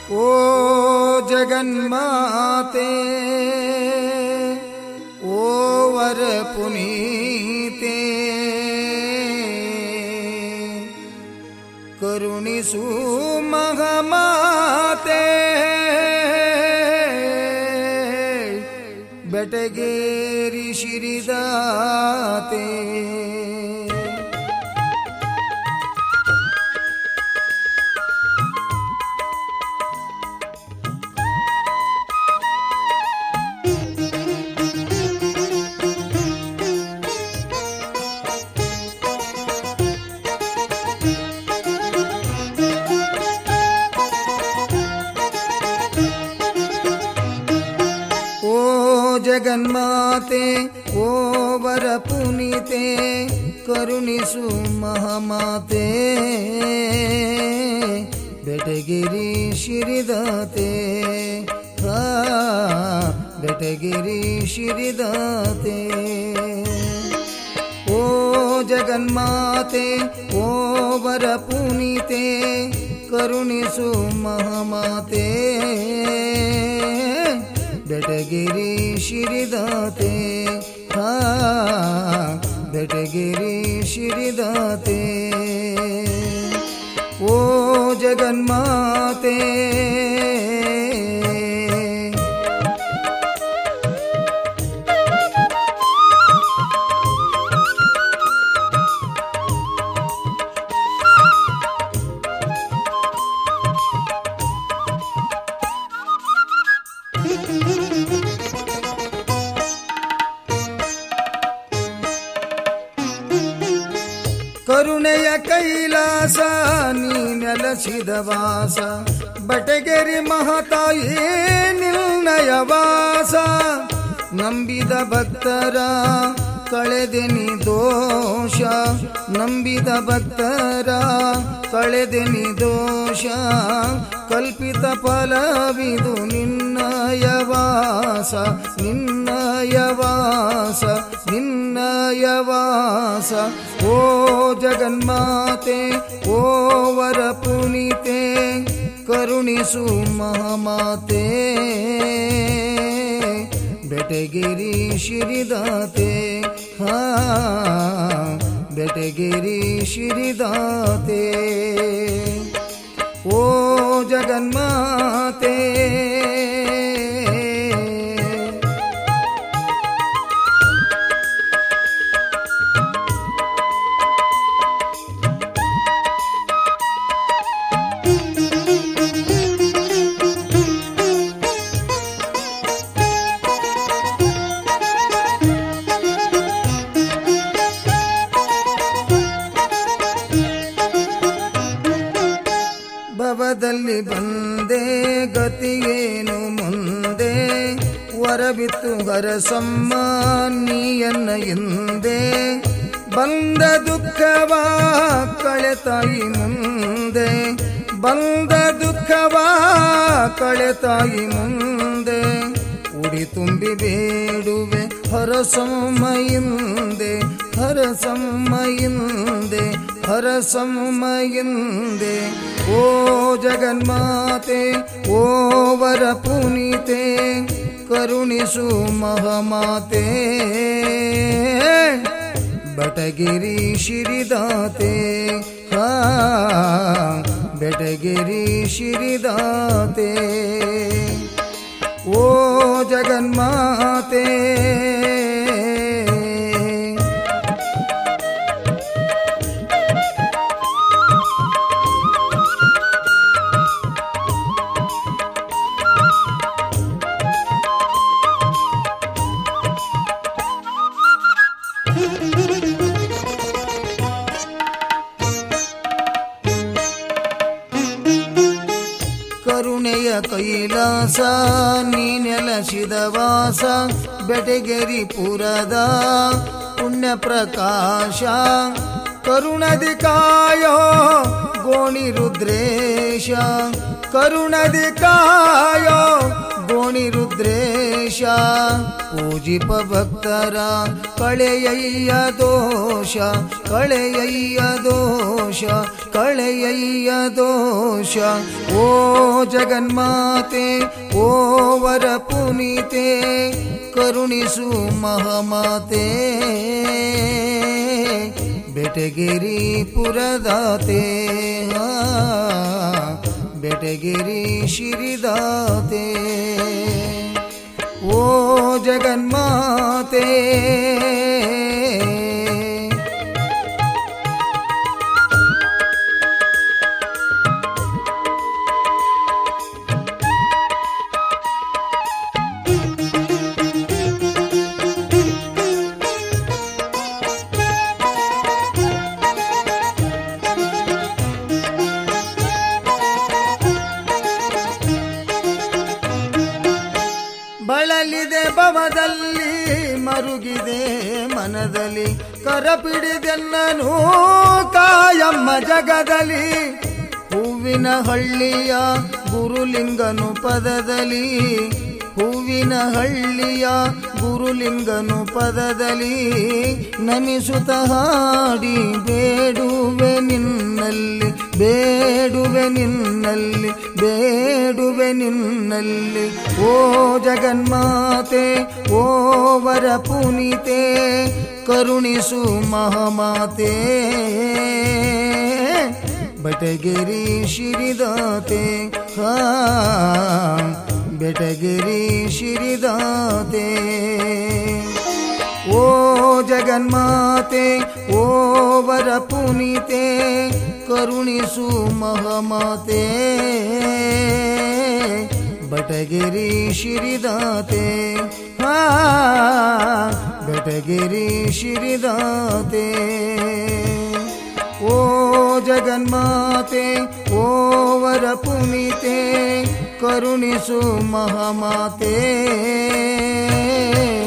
ಓ ಜಗನ್ಮಾತೆ ಓ ವರ ಪುನೀತೆ ಕರುಣಿಸು ಮಹಮಾತೆ ಬೆಟಗೇರಿ ಶಿರಿದಾತೆ ಓ ಜಗನ್ಮಾತೆ ಓ ವರ ಪುನೀತೆ ಕರುಣಿಸು ಮಹಾಮಾತೆ ಬೆಟಗಿರಿ ಶಿರಿದಾತೆ ಹಾ ಬೆಟಗಿರಿ ಶಿರಿದಾತೆ ಓ ಜಗನ್ಮಾತೆ ಓ ವರ ಪುನೀತೆ ಕರುಣಿಸು ಮಹಾಮಾತೆ ಬೆಟಗಿರಿ ಶಿರಿದಾತೆ ಹಾ ಬೆಟಗಿರಿ ಶಿರಿದಾತೆ ಓ ಜಗನ್ಮಾತೆ ಕರುಣೆಯ ಕೈಲಾಸ ನೀ ನೆಲಸಿದ ವಾಸ ಬಟಗೆರಿ ಮಹತಾಯಿ ನಿಲ್ನಯ ವಾಸ ನಂಬಿದ ಭಕ್ತರ ಕಳೆದೆನಿ ದೋಷ ನಂಬಿದ ಭಕ್ತರ ಕಳೆದೆನಿ ದೋಷ ಕಲ್ಪಿತ ಫಲವಿದು ನಿನ್ನಯ ವಾಸ ನಿನ್ನಯ ವಾಸ ನಿನ್ನಯ ವಾಸ ಓ ಜಗನ್ಮಾತೆ ಓ ವರ ಪುನೀತೆ ಕರುಣಿಸು ಮಹಾಮಾತೆ ಬೆಟಗಿರಿ ಶಿರಿದಾತೆ ಹಾ ಬೆಟಗಿರಿ ಶಿರಿದಾತೆ ಓ ಜಗನ್ಮಾತೆ ಭವದಲ್ಲಿ ಬಂದೆ ಗತಿಯೇನು ಮುಂದೆ ವರಬಿತ್ತು ಹರಸಮ್ಮ ನೀಯನ್ನ ಎಂದೆ ಬಂದ ದುಃಖವ ಕಳೆತಾಯಿ ಮುಂದೆ ಬಂದ ದುಃಖವ ಕಳೆತಾಯಿ ಮುಂದೆ ಉಡಿ ತುಂಬಿ ಬೇಡುವೆ ಹರಸಮ್ಮಯಿಂದೆ ಹರಸಮ್ಮಯಿಂದೆ ಹರಸಮ್ಮಯಿಂದೆ ಓ ಜಗನ್ಮಾತೆ ಓ ವರ ಪುನೀತೆ ಕರುಣಿಸು ಮಹಮಾತೆ ಬಟಗಿರಿ ಶಿರಿದಾತೆ ಹಾ ಬೆಟಗಿರಿ ಶಿರಿದಾತೆ ಓ ಜಗನ್ಮಾತೆ ಕರುಣೆಯ ಕೈಲಾಸ ನೀ ನೆಲಸಿದ ವಾಸ ಬೆಟಗೆರಿ ಪುರದ ಪುಣ್ಯ ಪ್ರಕಾಶ ಕರುಣದಿ ಕಾಯೋ ಗೋಣಿ ರುದ್ರೇಶ ಕರುಣದಿ ಕಾಯೋ ಗೋಣಿ ರುದ್ರೇಶ ದೇಶ ಪೂಜಿಪ ಭಕ್ತರ ಕಳೆಯಯ್ಯ ದೋಷ ಕಳೆಯಯ್ಯ ದೋಷ ಕಳೆಯಯ್ಯ ದೋಷ ಓ ಜಗನ್ಮಾತೆ ಓ ವರ ಪುನೀತೆ ಕರುಣಿಸು ಮಹಾಮಾತೆ ಬೆಟಗಿರಿ ಪುರದಾತೆ ಆ, ಬೆಟಗಿರಿ ಶಿರಿದಾತೆ ಓ ಜಗನ್ಮಾತೆ ಬಳಲಿದೆ ಭವದಲ್ಲಿ ಮರುಗಿದೆ ಮನದಲ್ಲಿ ಕರಪಿಡಿದೆನ್ನನು ಕಾಯಮ್ಮ ಜಗದಲ್ಲಿ ಹೂವಿನ ಹಳ್ಳಿಯ ಗುರುಲಿಂಗನು ಪದದಲ್ಲಿ ಹೂವಿನ ಹಳ್ಳಿಯ ಗುರುಲಿಂಗನು ಪದದಲ್ಲಿ ನಮಿಸುತ್ತ ಹಾಡಿ ಬೇಡುವೆ ನಿನ್ನಲ್ಲಿ ಬೇಡುವೆ ನಿನ್ನಲ್ಲಿ ಬೇಡುವೆ ನಿನ್ನಲ್ಲಿ ಓ ಜಗನ್ಮಾತೆ ಓ ವರ ಪುನೀತೆ ಕರುಣಿಸು ಮಹಾಮಾತೆ ಬಟಗಿರಿ ಶಿರಿದಾತೆ ಹಾ ಬೆಟಗಿರಿ ಶಿರಿದಾತೆ ಓ ಜಗನ್ಮಾತೆ ಓ ವರ ಪುನೀತೆ ಕರುಣಿಸು ಮಹಾಮಾತೆ ಬಟಗಿರಿ ಶಿರಿದಾತೆ ಹಾ ಬೆಟಗಿರಿ ಶಿರಿದಾತೆ ಓ ಜಗನ್ಮಾತೆ ಓ ವರ ಪುನೀತೆ ಕರುಣಿಸು ಮಹಾಮಾತೆ